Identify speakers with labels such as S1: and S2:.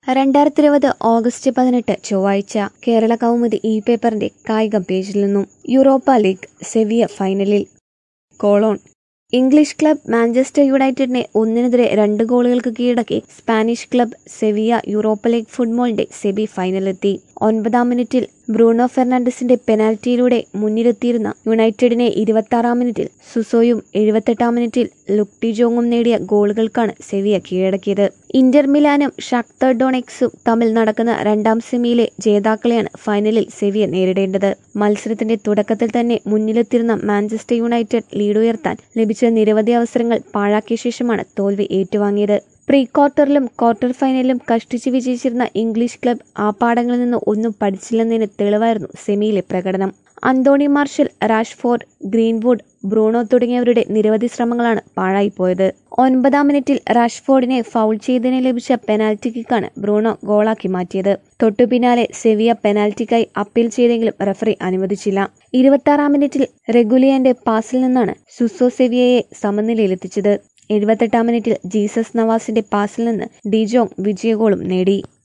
S1: രണ്ടായിരത്തി ഇരുപത് ഓഗസ്റ്റ് പതിനെട്ട് ചൊവ്വാഴ്ച കേരള കൗമുദി ഇ പേപ്പറിന്റെ കായികം പേജിൽ നിന്നും യൂറോപ്പ ലീഗ് സെവിയ ഫൈനലിൽ കോളോൺ ഇംഗ്ലീഷ് ക്ലബ് മാഞ്ചസ്റ്റർ യുണൈറ്റഡിനെ ഒന്നിനെതിരെ രണ്ട് ഗോളുകൾക്ക് കീഴടക്കി Spanish club Sevilla Europa league ഫുട്ബോളിന്റെ സെമി ഫൈനലിലെത്തി ഒൻപതാം മിനിറ്റിൽ ബ്രൂണോ ഫെർണാണ്ടസിന്റെ പെനാൽറ്റിയിലൂടെ മുന്നിലെത്തിയിരുന്ന യുണൈറ്റഡിനെ ഇരുപത്തി മിനിറ്റിൽ സുസോയും എഴുപത്തെട്ടാം മിനിറ്റിൽ ലുക്ടിജോങ്ങും നേടിയ ഗോളുകൾക്കാണ് സെവിയ കീഴടക്കിയത് ഇന്റർ മിലാനും ഷക്തർ ഡൊണെക്സും തമ്മിൽ നടക്കുന്ന രണ്ടാം സെമിയിലെ ജേതാക്കളെയാണ് ഫൈനലിൽ സെവിയ നേരിടേണ്ടത് മത്സരത്തിന്റെ തുടക്കത്തിൽ തന്നെ മുന്നിലെത്തിരുന്ന മാഞ്ചസ്റ്റർ യുണൈറ്റഡ് ലീഡ് ഉയർത്താൻ ലഭിച്ച നിരവധി അവസരങ്ങൾ പാഴാക്കിയ ശേഷമാണ് തോൽവി ഏറ്റുവാങ്ങിയത് പ്രീ ക്വാർട്ടറിലും ക്വാർട്ടർ ഫൈനലിലും കഷ്ടിച്ച് വിജയിച്ചിരുന്ന ഇംഗ്ലീഷ് ക്ലബ് ആ പാഠങ്ങളിൽ നിന്ന് ഒന്നും പഠിച്ചില്ലെന്നതിന് തെളിവായിരുന്നു സെമിയിലെ പ്രകടനം Anthony Martial Rashford Greenwood Bruno തുടങ്ങിയവരുടെ നിരവധി ശ്രമങ്ങളാണ് പാഴായിപ്പോയത് ഒൻപതാം മിനിറ്റിൽ റാഷ്ഫോർഡിനെ ഫൗൾ ചെയ്തതിന് ലഭിച്ച പെനാൽറ്റി കിക്കാണ് ബ്രൂണോ ഗോളാക്കി മാറ്റിയത് തൊട്ടു പിന്നാലെ സെവിയ പെനാൽറ്റിക്കായി അപ്പീൽ ചെയ്തെങ്കിലും റഫറി അനുവദിച്ചില്ല ഇരുപത്തി മിനിറ്റിൽ റെഗുലിയന്റെ പാസിൽ നിന്നാണ് സുസോ സെവിയയെ സമനിലയിലെത്തിച്ചത് എഴുപത്തെട്ടാം മിനിറ്റിൽ ജീസസ് നവാസിന്റെ പാസിൽ നിന്ന് ഡിജോങ് വിജയഗോളും നേടി